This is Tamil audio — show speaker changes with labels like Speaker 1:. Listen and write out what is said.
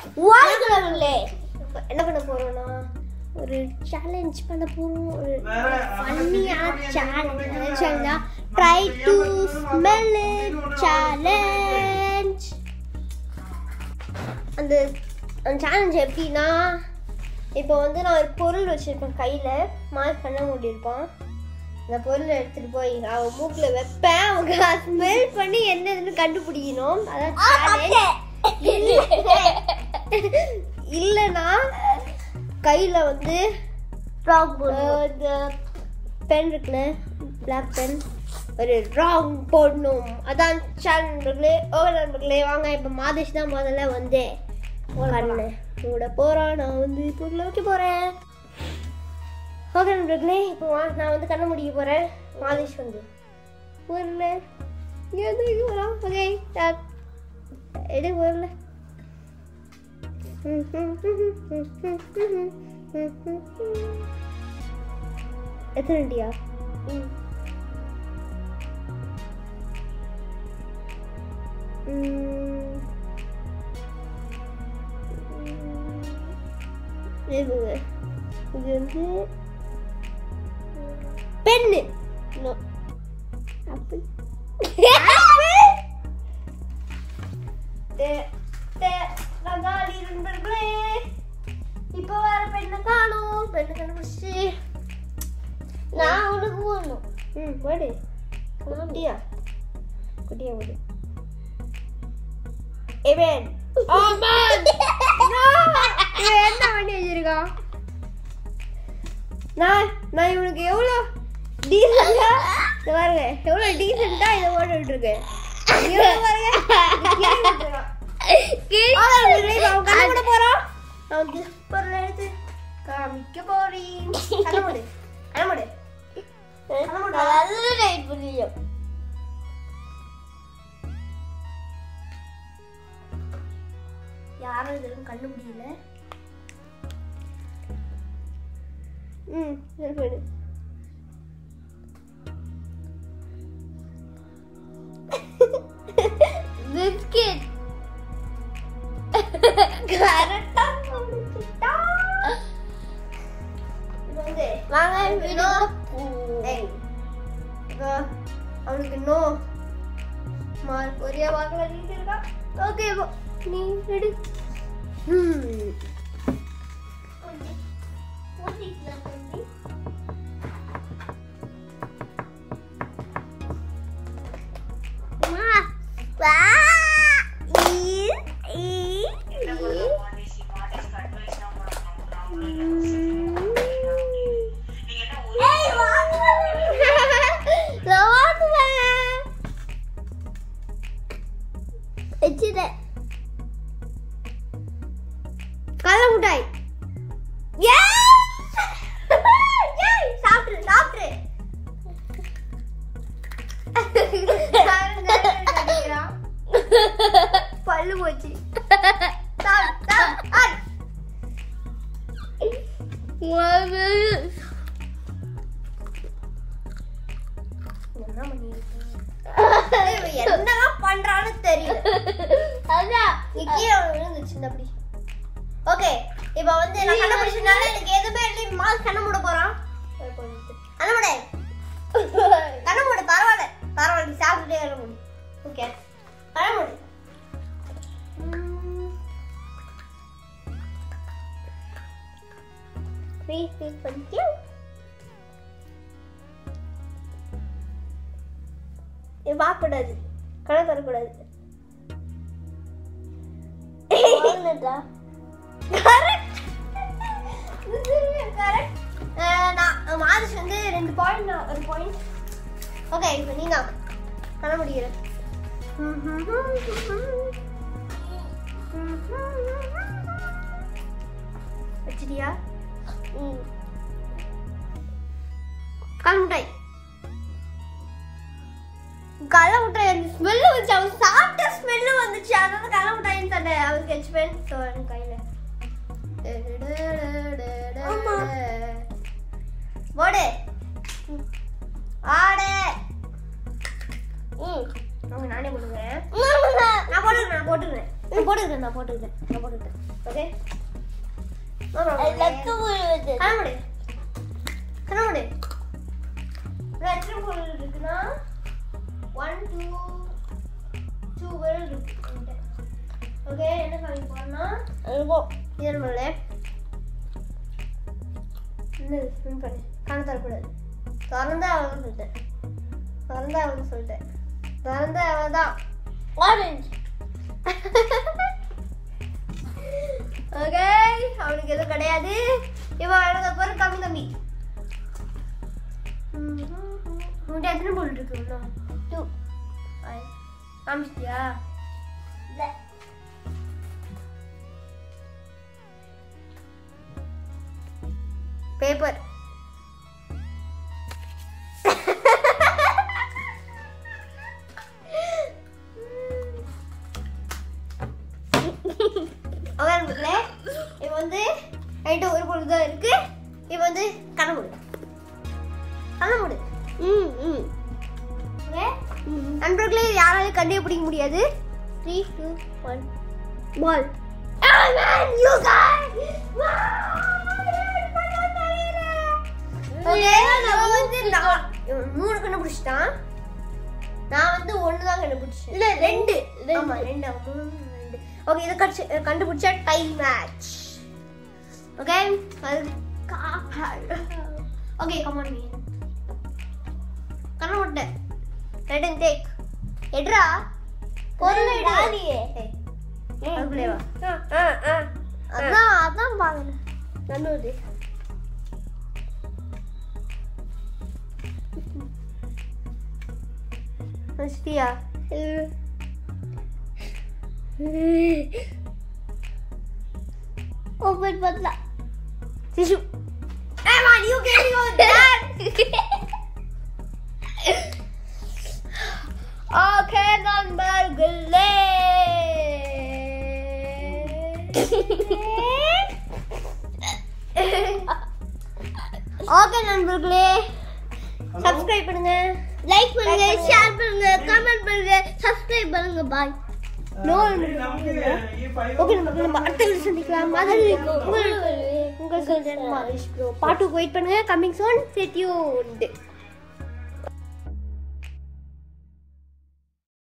Speaker 1: வாழ்களே என்ன பண்ண போறோம்னா ஒரு சேலஞ்ச் பண்ண போறோம் ஒரு ஃபன்னியான சேலஞ்ச் சேலஞ்சா try to smell it challenge அந்த அந்த சேலஞ்ச் எப்படின்னா இப்போ வந்து நான் ஒரு பொருள் வச்சிருப்பேன் கையில் மார்க் பண்ண முடியிருப்பான் அந்த பொருளை எடுத்துட்டு போய் அவன் மூக்கில் வைப்பேன் அவங்க ஸ்மெல் பண்ணி என்னதுன்னு கண்டுபிடிக்கணும் அதான் challenge. இல்லைன்னா கையில் வந்து அஹ், இந்த பென் இருக்குல்ல பிளாக் பென் ஒரு ராங் போடணும் அதான் சேனல் நண்பர்களே ஓகே நண்பர்களே வாங்க இப்போ மாதேஷ் தான் முதல்ல வந்து பண்ணேன் கூட போகிறான் நான் வந்து பொருளை வைக்க போகிறேன் ஓகே நண்பர்களே இப்போ வா நான் வந்து கண்ண முடிக்க போகிறேன் மாதேஷ் வந்து பொருள் எது போகலாம் ஓகே எடு பொருள் எத்தனை அடியா இது இது வந்து பெண்ணு நோ அப்படி நகாலி நண்பர்களே இப்போ வேற பெண்ணை காணும் பெண்ணு கண்டுபிடிச்சு நான் உனக்கு போடணும் ம் போடு குட்டியா குட்டியா போடு இவன் ஆமான் இவன் என்ன பண்ணி வச்சிருக்கான் நான் நான் இவனுக்கு எவ்வளோ டீசெண்டா இந்த பாருங்க எவ்வளோ டீசெண்டா இதை போட்டு விட்டுருக்கேன் இவன் பாருங்க இப்படி கிளம்பி விட்டுருக்கான். ஆமா, இவன் இப்ப அவன் கண்ணை மூட போறான். நான் வந்து பொருளை எடுத்து காமிக்க போறேன். கண்ணை மூடு. கண்ணை மூடு. கண்ணை மூடு. யாரும் இதெல்லாம் கண்டுபிடிக்கல ம் சரி போயிடு பிஸ்கெட் கரெக்டா முடிச்சிட்டா இது வந்து வாங்க வினோ ஏய் இப்போ அவனுக்கு நோ மார்க் ஒரே வாக்கில் இருக்கா ஓகே நீ எடு ம் கள்ள முட்டாய் சாப்பிட்டு சாப்பிட்டு பல்லு போச்சு சாப்பிடு, சாப்பிடு, ஆடு. என்ன பண்ணிருக்க? இவன் என்னதான் பண்றான்னு தெரியல நீ கீழே விழுந்துச்சு இந்த அப்படி ஓகே இப்போ வந்து நான் கண்டுபிடிச்சனால எனக்கு எதுவுமே இல்லை மாஸ் கண்ண மூட போறான் கண்ண மூட கண்ண மூடு பரவாயில்ல பரவாயில்ல நீ சாப்பிட்டுட்டே கண்ண மூடு ஓகே கண்ண மூடு Please, please, thank you. இது பார்க்கக்கூடாது கண்ணை தரக்கூடாது கரெக்ட் கரெக்ட் நான் மாதேஷ் வந்து ரெண்டு பாயிண்ட் ஒரு பாயிண்ட் ஓகே இப்போ நீ தான் பண்ண முடியல வச்சிட்டியா கல் முட்டாய் கள்ள முட்டாய் அந்த ஸ்மெல்லு வந்துச்சு அவன் சாப்பிட்ட ஸ்மெல்லு வந்துச்சு அதனால கள்ள முட்டாயின்னு சொன்னேன் அவன் ஸ்கெட்ச் பென் ஸோ என் கையில் போடு ஆடு ம் அவங்க நானே போட்டுக்கிறேன் நான் போட்டுக்கிறேன் நான் போட்டுக்கிறேன் நான் போட்டுக்கிறேன் நான் போட்டுக்கிறேன் நான் போட்டுக்கிறேன் ஓகே
Speaker 2: எல்லாத்துக்கும் விழுது.
Speaker 1: கண்ணாடி கண்ணாடி எத்தனை பொருள் இருக்குன்னா ஒன் டூ டூ விரல் இருக்கு ஓகே என்ன காமி போறோம்னா
Speaker 2: இருக்கும்.
Speaker 1: இது நம்மள இன்னும் ஸ்பின் பண்ணு கண்ணு தரக்கூடாது திறந்தா அவன் சொல்லிட்டேன் திறந்தா அவன் சொல்லிட்டேன் திறந்தா அவன் தான்
Speaker 2: ஆரஞ்சு
Speaker 1: ஓகே அவனுக்கு எதுவும் கிடையாது இவன் எழுத போற கம்மி கம்மி உங்கள்கிட்ட எத்தனை பொருள் இருக்கு இன்னும்
Speaker 2: டூ
Speaker 1: காமிச்சிட்டியா பேப்பர் அவங்களே இப்போ வந்து என்கிட்ட ஒரு பொருள் தான் இருக்கு இப்போ வந்து கண்ண மூடு கண்ண மூடு
Speaker 2: ம் ம்
Speaker 1: ஓகே நண்பர்களே இது யாராலையும் கண்டுபிடிக்க முடியாது த்ரீ டூ ஒன் பால் யூ மூணு கண்டுபிடிச்சிட்டான் நான் வந்து ஒன்று தான் கண்டுபிடிச்சேன்
Speaker 2: இல்ல,
Speaker 1: ரெண்டு
Speaker 2: ரெண்டு.
Speaker 1: ஆமா ரெண்டு ஆமா, மூணு ரெண்டு ஓகே இதை கடிச்சு கண்டுபிடிச்சா டை மேட்ச் ஓகே அது ஓகே கமான் மீ கண்ண விட்டேன் ரெட் அண்ட் டேக் எட்ரா பொருள் எடு
Speaker 2: டாடியே.
Speaker 1: ஏய், அதுக்குள்ளே வா
Speaker 2: ஆ ஆ
Speaker 1: அதான் அதான் பாக்குறேன் நல்லது வச்சிட்டியா
Speaker 2: ஓபன் பண்ணலாம்
Speaker 1: tissue Come on, you can do that. okay, நண்பர்களே ஓகே நண்பர்களே சப்ஸ்கிரைப் பண்ணுங்க
Speaker 2: லைக் பண்ணுங்க
Speaker 1: Like பண்ணுங்க.
Speaker 2: ஷேர் பண்ணுங்க கமெண்ட் பண்ணுங்க சப்ஸ்கிரைப் பண்ணுங்க பாய்
Speaker 1: நோ ஓகே நம்ம நம்ம அடுத்த வீடியோ சந்திக்கலாம் மாதிரி உங்கள் உங்கள் பாட்டுக்கு வெயிட் பண்ணுங்க கம்மிங் சோன் செட்யூன்ட்